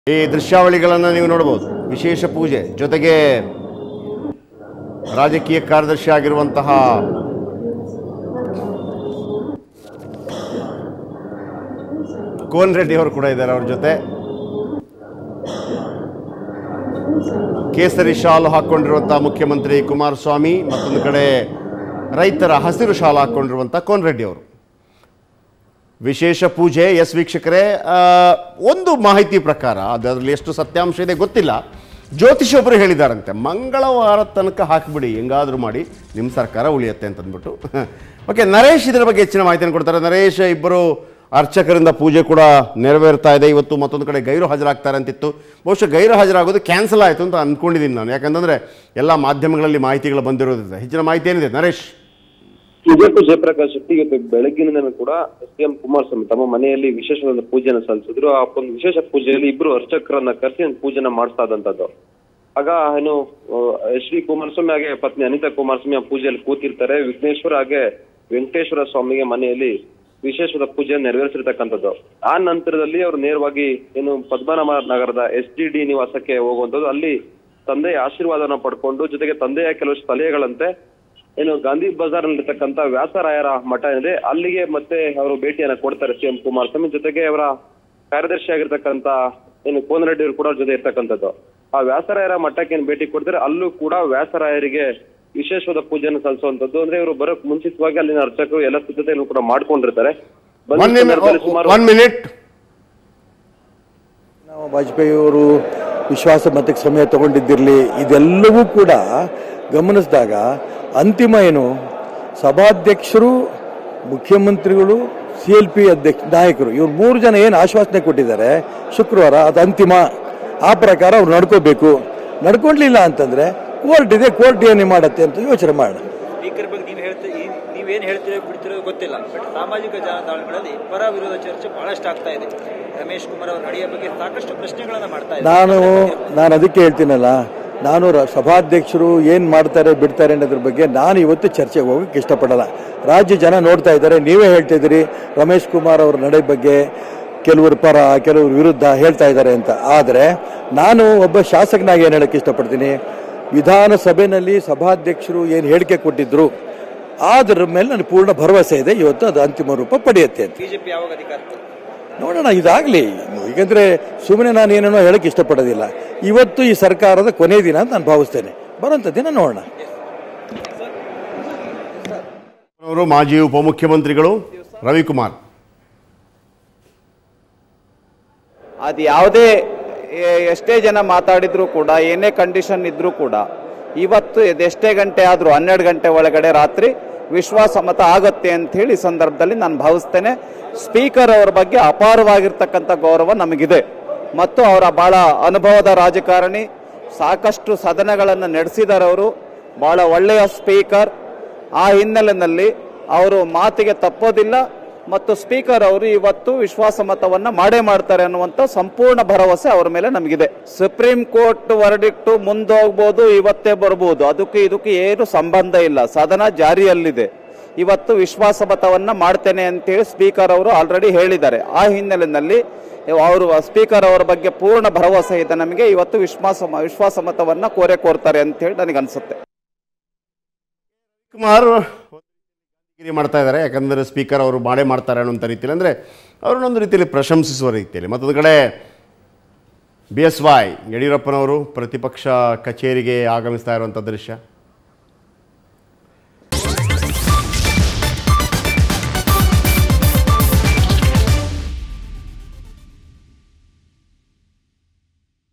ಈ ದೃಶ್ಯಾವಳಿಗಳನ್ನು ನೀವು ನೋಡ್ಬೋದು ವಿಶೇಷ ಪೂಜೆ ಜೊತೆಗೆ ರಾಜಕೀಯ ಕಾರ್ಯದರ್ಶಿ ಆಗಿರುವಂತಹ ಕೋನ್ ರೆಡ್ಡಿ ಅವರು ಕೂಡ ಇದ್ದಾರೆ ಅವ್ರ ಜೊತೆ ಕೇಸರಿ ಶಾಲು ಹಾಕ್ಕೊಂಡಿರುವಂಥ ಮುಖ್ಯಮಂತ್ರಿ ಕುಮಾರಸ್ವಾಮಿ ಮತ್ತೊಂದು ಕಡೆ ರೈತರ ಹಸಿರು ಶಾಲು ಹಾಕ್ಕೊಂಡಿರುವಂಥ ಕೋನ್ ರೆಡ್ಡಿ ಅವರು ವಿಶೇಷ ಪೂಜೆ ಎಸ್ ವೀಕ್ಷಕರೇ ಆ, ಒಂದು ಮಾಹಿತಿ ಪ್ರಕಾರ ಅದರಲ್ಲಿ ಎಷ್ಟು ಸತ್ಯಾಂಶ ಇದೆ ಗೊತ್ತಿಲ್ಲ ಜ್ಯೋತಿಷೊಬ್ಬರು ಹೇಳಿದಾರಂತೆ ಮಂಗಳವಾರ ತನಕ ಹಾಕಿಬಿಡಿ ಹೆಂಗಾದರೂ ಮಾಡಿ ನಿಮ್ಮ ಸರ್ಕಾರ ಉಳಿಯುತ್ತೆ ಅಂತಂದ್ಬಿಟ್ಟು ಓಕೆ ನರೇಶ್ ಇದರ ಬಗ್ಗೆ ಹೆಚ್ಚಿನ ಮಾಹಿತಿಯನ್ನು ಕೊಡ್ತಾರೆ ನರೇಶ್ ಇಬ್ಬರು ಅರ್ಚಕರಿಂದ ಪೂಜೆ ಕೂಡ ನೆರವೇರ್ತಾ ಇದೆ ಇವತ್ತು ಮತ್ತೊಂದು ಕಡೆ ಗೈರು ಹಾಜರಾಗ್ತಾರೆ ಅಂತಿತ್ತು ಬಹುಶಃ ಗೈರು ಹಾಜರಾಗೋದು ಕ್ಯಾನ್ಸಲ್ ಆಯಿತು ಅಂತ ಅಂದ್ಕೊಂಡಿದ್ದೀನಿ ನಾನು ಯಾಕಂತಂದರೆ ಎಲ್ಲ ಮಾಧ್ಯಮಗಳಲ್ಲಿ ಮಾಹಿತಿಗಳು ಬಂದಿರೋದ್ರಿಂದ ಹೆಚ್ಚಿನ ಮಾಹಿತಿ ಏನಿದೆ ನರೇಶ್ ವಿಜಯಪುರ ಜಯಪ್ರಕಾಶ್ ಶೆಟ್ಟಿ ಇವತ್ತು ಬೆಳಗ್ಗಿನಿಂದ ಕೂಡ ಎಸ್ ಡಿ ಎಂ ಕುಮಾರಸ್ವಾಮಿ ತಮ್ಮ ಮನೆಯಲ್ಲಿ ವಿಶೇಷವಾದ ಪೂಜೆನ ಸಲ್ಲಿಸಿದ್ರು ಆ ಒಂದು ವಿಶೇಷ ಪೂಜೆಯಲ್ಲಿ ಇಬ್ರು ಅರ್ಚಕರನ್ನ ಕರೆಸಿ ಒಂದು ಪೂಜೆನ ಮಾಡಿಸ್ತಾ ಇದ್ದಂಥದ್ದು ಆಗ ಏನು ಎಚ್ ಡಿ ಕುಮಾರಸ್ವಾಮಿ ಹಾಗೆ ಪತ್ನಿ ಅನಿತಾ ಕುಮಾರಸ್ವಾಮಿ ಆ ಪೂಜೆಯಲ್ಲಿ ಕೂತಿರ್ತಾರೆ ವಿಘ್ನೇಶ್ವರ ಹಾಗೆ ವೆಂಕಟೇಶ್ವರ ಸ್ವಾಮಿಗೆ ಮನೆಯಲ್ಲಿ ವಿಶೇಷವಾದ ಪೂಜೆ ನೆರವೇರಿಸಿರ್ತಕ್ಕಂಥದ್ದು ಆ ನಂತರದಲ್ಲಿ ಅವರು ನೇರವಾಗಿ ಏನು ಪದ್ಮನಾಭ ನಗರದ ಎಸ್ ಡಿ ಡಿ ನಿವಾಸಕ್ಕೆ ಹೋಗುವಂಥದ್ದು ಅಲ್ಲಿ ತಂದೆಯ ಆಶೀರ್ವಾದನ ಪಡ್ಕೊಂಡು ಜೊತೆಗೆ ತಂದೆಯ ಕೆಲವು ಸಲಹೆಗಳಂತೆ ಏನು ಗಾಂಧಿ ಬಜಾರ್ ನಲ್ಲಿರ್ತಕ್ಕಂಥ ವ್ಯಾಸರಾಯರ ಮಠ ಇದೆ ಅಲ್ಲಿಗೆ ಮತ್ತೆ ಅವರು ಭೇಟಿಯನ್ನ ಕೊಡ್ತಾರೆ ಸಿಎಂ ಕುಮಾರಸ್ವಾಮಿ ಜೊತೆಗೆ ಅವರ ಕಾರ್ಯದರ್ಶಿ ಆಗಿರ್ತಕ್ಕಂಥ ಏನು ಕೋನರೆಡ್ಡಿ ಅವರು ಕೂಡ ಅವ್ರ ಜೊತೆ ಇರ್ತಕ್ಕಂಥದ್ದು ಆ ವ್ಯಾಸರಾಯರ ಮಠಕ್ಕೆ ಏನ್ ಭೇಟಿ ಕೊಡ್ತಾರೆ ಅಲ್ಲೂ ಕೂಡ ವ್ಯಾಸರಾಯರಿಗೆ ವಿಶೇಷವಾದ ಪೂಜೆಯನ್ನು ಸಲ್ಲಿಸುವಂತದ್ದು ಅಂದ್ರೆ ಇವರು ಬರೋಕ್ ಮುಂಚಿತವಾಗಿ ಅಲ್ಲಿನ ಅರ್ಚಕರು ಎಲ್ಲ ಸಿದ್ಧತೆಯನ್ನು ಕೂಡ ಮಾಡ್ಕೊಂಡಿರ್ತಾರೆ ಬಂದ ಒನ್ ಸಂದರ್ಭದಲ್ಲಿ ಸುಮಾರು ಒನ್ ಮಿನಿಟ್ ನಾವು ವಾಜಪೇಯಿ ಅವರು ವಿಶ್ವಾಸ ಮತಕ್ಕೆ ಸಮಯ ತಗೊಂಡಿದ್ದಿರಲಿ ಇದೆಲ್ಲವೂ ಕೂಡ ಗಮನಿಸಿದಾಗ ಅಂತಿಮ ಏನು ಸಭಾಧ್ಯಕ್ಷರು ಮುಖ್ಯಮಂತ್ರಿಗಳು ಸಿ ಎಲ್ ಪಿ ಅಧ್ಯಕ್ಷ ನಾಯಕರು ಇವ್ರು ಮೂರು ಜನ ಏನು ಆಶ್ವಾಸನೆ ಕೊಟ್ಟಿದ್ದಾರೆ ಶುಕ್ರವಾರ ಅದು ಅಂತಿಮ ಆ ಪ್ರಕಾರ ಅವ್ರು ನಡ್ಕೋಬೇಕು ನಡ್ಕೊಂಡ್ಲಿಲ್ಲ ಅಂತಂದ್ರೆ ಕೋರ್ಟ್ ಇದೆ ಕೋರ್ಟ್ ಏನು ಮಾಡತ್ತೆ ಅಂತ ಯೋಚನೆ ಮಾಡೋಣ ಸ್ಪೀಕರ್ ಬಗ್ಗೆ ನೀವು ಹೇಳ್ತೀರಿ ನೀವೇನು ಹೇಳ್ತೀರೋ ಬಿಡ್ತಿರೋ ಗೊತ್ತಿಲ್ಲ ಬಟ್ ಸಾಮಾಜಿಕ ಜಾಲತಾಣಗಳಲ್ಲಿ ಪರ ವಿರೋಧ ಚರ್ಚೆ ಬಹಳಷ್ಟು ಆಗ್ತಾ ಇದೆ ರಮೇಶ್ ಕುಮಾರ್ ಅವರ ನಡೆಯ ಬಗ್ಗೆ ಸಾಕಷ್ಟು ಪ್ರಶ್ನೆಗಳನ್ನ ಮಾಡ್ತಾ ಇದ್ದಾರೆ ನಾನು ನಾನು ಅದಕ್ಕೆ ಹೇಳ್ತೀನಲ್ಲ ನಾನು ರ- ಸಭಾಧ್ಯಕ್ಷರು ಏನು ಮಾಡ್ತಾರೆ ಬಿಡ್ತಾರೆ ಅನ್ನೋದ್ರ ಬಗ್ಗೆ ನಾನು ಇವತ್ತು ಚರ್ಚೆಗೆ ಹೋಗಕ್ಕೆ ಇಷ್ಟಪಡಲ್ಲ ರಾಜ್ಯ ಜನ ನೋಡ್ತಾ ಇದ್ದಾರೆ ನೀವೇ ಹೇಳ್ತಾ ಇದ್ದೀರಿ ರಮೇಶ್ ಕುಮಾರ್ ಅವ್ರ ನಡೆ ಬಗ್ಗೆ ಕೆಲವರು ಪರ ಕೆಲವರು ವಿರುದ್ಧ ಹೇಳ್ತಾ ಇದ್ದಾರೆ ಅಂತ ಆದರೆ ನಾನು ಒಬ್ಬ ಶಾಸಕನಾಗಿ ಏನು ಹೇಳಕ್ಕೆ ಇಷ್ಟಪಡ್ತೀನಿ ವಿಧಾನಸಭೆಯಲ್ಲಿ ಸಭಾಧ್ಯಕ್ಷರು ಏನು ಹೇಳಿಕೆ ಕೊಟ್ಟಿದ್ರು ಅದರ ಮೇಲೆ ನನಗೆ ಪೂರ್ಣ ಭರವಸೆ ಇದೆ ಇವತ್ತು ಅದು ಅಂತಿಮ ರೂಪ ಪಡೆಯುತ್ತೆ ಅಂತ ಬಿಜೆಪಿ ಯಾವಾಗ ಅಧಿಕಾರ ನೋಡೋಣ ಇದಾಗಲಿ ಈಗಂದ್ರೆ ಸುಮ್ಮನೆ ನಾನು ಏನೇನೋ ಹೇಳಕ್ಕೆ ಇಷ್ಟಪಡೋದಿಲ್ಲ ಇವತ್ತು ಈ ಸರ್ಕಾರದ ಕೊನೆ ದಿನ ಅಂತ ನಾನು ಭಾವಿಸ್ತೇನೆ ಬರೋಂಥ ದಿನ ನೋಡೋಣ ಅವರು ಮಾಜಿ ಉಪಮುಖ್ಯಮಂತ್ರಿಗಳು ರವಿಕುಮಾರ್ ಅದು ಯಾವುದೇ ಎ- ಎಷ್ಟೇ ಜನ ಮಾತಾಡಿದ್ರು ಕೂಡ ಏನೇ ಕಂಡೀಷನ್ ಇದ್ರೂ ಕೂಡ ಇವತ್ತು ಎಷ್ಟೇ ಗಂಟೆ ಆದರೂ ಹನ್ನೆರಡು ಗಂಟೆ ಒಳಗಡೆ ರಾತ್ರಿ ವಿಶ್ವಾಸಮತ ಆಗತ್ತೆ ಅಂತ ಹೇಳಿ ಈ ಸಂದರ್ಭದಲ್ಲಿ ನಾನು ಭಾವಿಸ್ತೇನೆ ಸ್ಪೀಕರ್ ಅವರ ಬಗ್ಗೆ ಅಪಾರವಾಗಿರ್ತಕ್ಕಂಥ ಗೌರವ ನಮಗಿದೆ ಮತ್ತು ಅವರ ಬಹಳ ಅನುಭವದ ರಾಜಕಾರಣಿ ಸಾಕಷ್ಟು ಸದನಗಳನ್ನು ನಡೆಸಿದ್ದಾರೆ ಅವರು ಬಹಳ ಒಳ್ಳೆಯ ಸ್ಪೀಕರ್ ಆ ಹಿನ್ನೆಲೆಯಲ್ಲಿ ಅವರು ಮಾತಿಗೆ ತಪ್ಪೋದಿಲ್ಲ ಮತ್ತು ಸ್ಪೀಕರ್ ಅವರು ಇವತ್ತು ವಿಶ್ವಾಸಮತವನ್ನ ಮಾಡೇ ಮಾಡ್ತಾರೆ ಅನ್ನುವಂತ ಸಂಪೂರ್ಣ ಭರವಸೆ ಅವರ ಮೇಲೆ ನಮಗಿದೆ ಸುಪ್ರೀಂ ಕೋರ್ಟ್ ವರ್ಡಿಕ್ಟು ಮುಂದೋಗ್ಬೋದು ಇವತ್ತೇ ಬರ್ಬೋದು ಅದಕ್ಕೆ ಇದಕ್ಕೆ ಏನು ಸಂಬಂಧ ಇಲ್ಲ ಸದನ ಜಾರಿಯಲ್ಲಿದೆ ಇವತ್ತು ವಿಶ್ವಾಸಮತವನ್ನ ಮಾಡ್ತೇನೆ ಅಂತೇಳಿ ಸ್ಪೀಕರ್ ಅವರು ಆಲ್ರೆಡಿ ಹೇಳಿದ್ದಾರೆ ಆ ಹಿನ್ನೆಲೆಯಲ್ಲಿ ಅವರು ಸ್ಪೀಕರ್ ಅವರ ಬಗ್ಗೆ ಪೂರ್ಣ ಭರವಸೆ ಇದೆ ನಮಗೆ ಇವತ್ತು ವಿಶ್ವಾಸ ವಿಶ್ವಾಸಮತವನ್ನ ಕೋರೆ ಕೋರ್ತಾರೆ ಅಂತ ಹೇಳಿ ನನಗೆ ಅನ್ಸುತ್ತೆ ಕುಮಾರ್ ಗಿರಿ ಮಾಡ್ತಾ ಇದ್ದಾರೆ ಯಾಕಂದರೆ ಸ್ಪೀಕರ್ ಅವರು ಮಾಡೇ ಮಾಡ್ತಾರೆ ಅನ್ನೋಂಥ ರೀತಿಯಲ್ಲಿ ಅಂದರೆ ಅವ್ರನ್ನೊಂದು ರೀತಿಯಲ್ಲಿ ಪ್ರಶಂಸಿಸುವ ರೀತಿಯಲ್ಲಿ ಮತ್ತೊಂದು ಕಡೆ ಬಿ ಎಸ್ ವೈ ಯಡಿಯೂರಪ್ಪನವರು ಪ್ರತಿಪಕ್ಷ ಕಚೇರಿಗೆ ಆಗಮಿಸ್ತಾ ಇರುವಂಥ ದೃಶ್ಯ